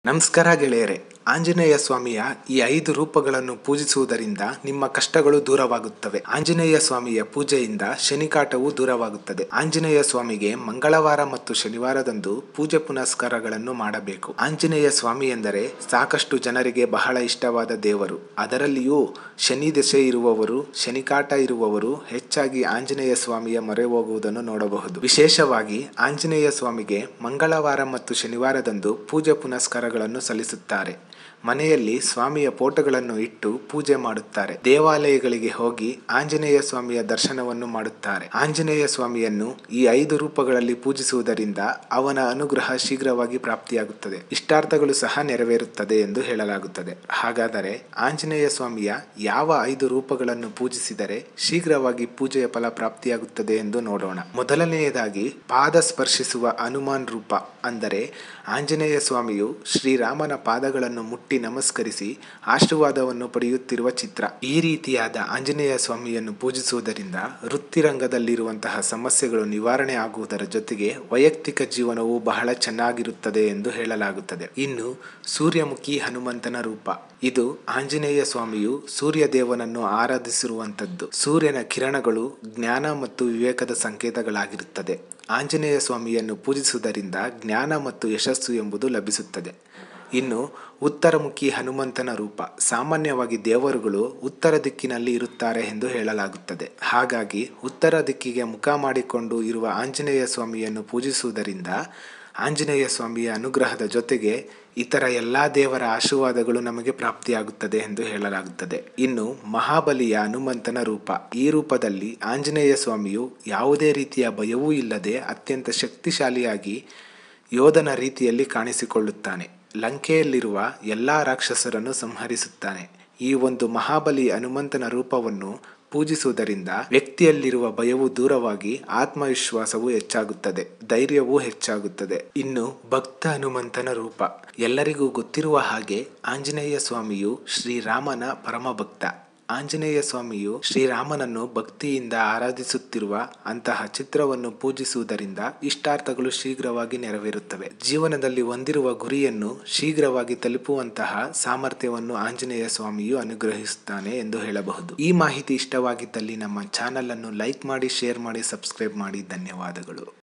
ನಮಸ್ಕಾರ ಗೆಳೆಯರೆ ಆಂಜನೇಯ ಸ್ವಾಮಿಯ ಈ ಐದು ರೂಪಗಳನ್ನು ಪೂಜಿಸುವುದರಿಂದ ನಿಮ್ಮ ಕಷ್ಟಗಳು ದೂರವಾಗುತ್ತವೆ ಆಂಜನೇಯ ಸ್ವಾಮಿಯ ಪೂಜೆಯಿಂದ ಶನಿಕಾಟವು ದೂರವಾಗುತ್ತದೆ ಆಂಜನೇಯ ಸ್ವಾಮಿಗೆ ಮಂಗಳವಾರ ಮತ್ತು ಶನಿವಾರದಂದು ಪೂಜೆ ಪುನಸ್ಕಾರಗಳನ್ನು ಮಾಡಬೇಕು ಆಂಜನೇಯ ಸ್ವಾಮಿ ಎಂದರೆ ಸಾಕಷ್ಟು ಜನರಿಗೆ ಬಹಳ ಇಷ್ಟವಾದ ದೇವರು ಅದರಲ್ಲಿಯೂ ಶನಿ ದಶೆ ಇರುವವರು ಶನಿಕಾಟ ಇರುವವರು ಹೆಚ್ಚಾಗಿ ಆಂಜನೇಯ ಸ್ವಾಮಿಯ ಮೊರೆ ಹೋಗುವುದನ್ನು ನೋಡಬಹುದು ವಿಶೇಷವಾಗಿ ಆಂಜನೇಯ ಸ್ವಾಮಿಗೆ ಮಂಗಳವಾರ ಮತ್ತು ಶನಿವಾರದಂದು ಪೂಜೆ ಪುನಸ್ಕಾರಗಳನ್ನು ಸಲ್ಲಿಸುತ್ತಾರೆ ಮನೆಯಲ್ಲಿ ಸ್ವಾಮಿಯ ಫೋಟೋಗಳನ್ನು ಇಟ್ಟು ಪೂಜೆ ಮಾಡುತ್ತಾರೆ ದೇವಾಲಯಗಳಿಗೆ ಹೋಗಿ ಆಂಜನೇಯ ಸ್ವಾಮಿಯ ದರ್ಶನವನ್ನು ಮಾಡುತ್ತಾರೆ ಆಂಜನೇಯ ಸ್ವಾಮಿಯನ್ನು ಈ ಐದು ರೂಪಗಳಲ್ಲಿ ಪೂಜಿಸುವುದರಿಂದ ಅವನ ಅನುಗ್ರಹ ಶೀಘ್ರವಾಗಿ ಪ್ರಾಪ್ತಿಯಾಗುತ್ತದೆ ಇಷ್ಟಾರ್ಥಗಳು ಸಹ ನೆರವೇರುತ್ತದೆ ಎಂದು ಹೇಳಲಾಗುತ್ತದೆ ಹಾಗಾದರೆ ಆಂಜನೇಯ ಸ್ವಾಮಿಯ ಯಾವ ಐದು ರೂಪಗಳನ್ನು ಪೂಜಿಸಿದರೆ ಶೀಘ್ರವಾಗಿ ಪೂಜೆಯ ಫಲ ಪ್ರಾಪ್ತಿಯಾಗುತ್ತದೆ ಎಂದು ನೋಡೋಣ ಮೊದಲನೆಯದಾಗಿ ಪಾದ ಸ್ಪರ್ಶಿಸುವ ಹನುಮಾನ್ ರೂಪ ಅಂದರೆ ಆಂಜನೇಯ ಸ್ವಾಮಿಯು ಶ್ರೀರಾಮನ ಪಾದಗಳನ್ನು ಮುಟ್ಟಿ ನಮಸ್ಕರಿಸಿ ಆಶೀರ್ವಾದವನ್ನು ಪಡೆಯುತ್ತಿರುವ ಚಿತ್ರ ಈ ರೀತಿಯಾದ ಆಂಜನೇಯ ಸ್ವಾಮಿಯನ್ನು ಪೂಜಿಸುವುದರಿಂದ ವೃತ್ತಿರಂಗದಲ್ಲಿರುವಂತಹ ಸಮಸ್ಯೆಗಳು ನಿವಾರಣೆ ಆಗುವುದರ ಜೊತೆಗೆ ವೈಯಕ್ತಿಕ ಜೀವನವು ಬಹಳ ಚೆನ್ನಾಗಿರುತ್ತದೆ ಎಂದು ಹೇಳಲಾಗುತ್ತದೆ ಇನ್ನು ಸೂರ್ಯಮುಖಿ ಹನುಮಂತನ ರೂಪ ಇದು ಆಂಜನೇಯ ಸ್ವಾಮಿಯು ಸೂರ್ಯ ದೇವನನ್ನು ಆರಾಧಿಸಿರುವಂತದ್ದು ಸೂರ್ಯನ ಕಿರಣಗಳು ಜ್ಞಾನ ಮತ್ತು ವಿವೇಕದ ಸಂಕೇತಗಳಾಗಿರುತ್ತದೆ ಆಂಜನೇಯ ಸ್ವಾಮಿಯನ್ನು ಪೂಜಿಸುವುದರಿಂದ ಜ್ಞಾನ ಮತ್ತು ಯಶಸ್ಸು ಎಂಬುದು ಲಭಿಸುತ್ತದೆ ಇನ್ನು ಉತ್ತರಮುಖಿ ಹನುಮಂತನ ರೂಪ ಸಾಮಾನ್ಯವಾಗಿ ದೇವರುಗಳು ಉತ್ತರ ದಿಕ್ಕಿನಲ್ಲಿ ಇರುತ್ತಾರೆ ಎಂದು ಹೇಳಲಾಗುತ್ತದೆ ಹಾಗಾಗಿ ಉತ್ತರ ದಿಕ್ಕಿಗೆ ಮುಖ ಮಾಡಿಕೊಂಡು ಇರುವ ಆಂಜನೇಯ ಸ್ವಾಮಿಯನ್ನು ಪೂಜಿಸುವುದರಿಂದ ಆಂಜನೇಯ ಸ್ವಾಮಿಯ ಅನುಗ್ರಹದ ಜೊತೆಗೆ ಇತರ ಎಲ್ಲ ದೇವರ ಆಶೀರ್ವಾದಗಳು ನಮಗೆ ಪ್ರಾಪ್ತಿಯಾಗುತ್ತದೆ ಎಂದು ಹೇಳಲಾಗುತ್ತದೆ ಇನ್ನು ಮಹಾಬಲಿಯ ಹನುಮಂತನ ರೂಪ ಈ ರೂಪದಲ್ಲಿ ಆಂಜನೇಯ ಸ್ವಾಮಿಯು ಯಾವುದೇ ರೀತಿಯ ಭಯವೂ ಇಲ್ಲದೆ ಅತ್ಯಂತ ಶಕ್ತಿಶಾಲಿಯಾಗಿ ಯೋಧನ ರೀತಿಯಲ್ಲಿ ಕಾಣಿಸಿಕೊಳ್ಳುತ್ತಾನೆ ಲಂಕೆಯಲ್ಲಿರುವ ಎಲ್ಲ ರಾಕ್ಷಸರನ್ನು ಸಂಹರಿಸುತ್ತಾನೆ ಈ ಒಂದು ಮಹಾಬಲಿ ಹನುಮಂತನ ರೂಪವನ್ನು ಪೂಜಿಸುವುದರಿಂದ ವ್ಯಕ್ತಿಯಲ್ಲಿರುವ ಭಯವು ದೂರವಾಗಿ ಆತ್ಮವಿಶ್ವಾಸವು ಹೆಚ್ಚಾಗುತ್ತದೆ ಧೈರ್ಯವೂ ಹೆಚ್ಚಾಗುತ್ತದೆ ಇನ್ನು ಭಕ್ತ ಹನುಮಂತನ ರೂಪ ಎಲ್ಲರಿಗೂ ಗೊತ್ತಿರುವ ಹಾಗೆ ಆಂಜನೇಯ ಸ್ವಾಮಿಯು ಶ್ರೀರಾಮನ ಪರಮ ಭಕ್ತ ಆಂಜನೇಯ ಸ್ವಾಮಿಯು ಶ್ರೀರಾಮನನ್ನು ಭಕ್ತಿಯಿಂದ ಆರಾಧಿಸುತ್ತಿರುವ ಅಂತಹ ಚಿತ್ರವನ್ನು ಪೂಜಿಸುವುದರಿಂದ ಇಷ್ಟಾರ್ಥಗಳು ಶೀಘ್ರವಾಗಿ ನೆರವೇರುತ್ತವೆ ಜೀವನದಲ್ಲಿ ಹೊಂದಿರುವ ಗುರಿಯನ್ನು ಶೀಘ್ರವಾಗಿ ತಲುಪುವಂತಹ ಸಾಮರ್ಥ್ಯವನ್ನು ಆಂಜನೇಯ ಸ್ವಾಮಿಯು ಅನುಗ್ರಹಿಸುತ್ತಾನೆ ಎಂದು ಹೇಳಬಹುದು ಈ ಮಾಹಿತಿ ಇಷ್ಟವಾಗಿದ್ದಲ್ಲಿ ನಮ್ಮ ಚಾನಲ್ ಅನ್ನು ಲೈಕ್ ಮಾಡಿ ಶೇರ್ ಮಾಡಿ ಸಬ್ಸ್ಕ್ರೈಬ್ ಮಾಡಿ ಧನ್ಯವಾದಗಳು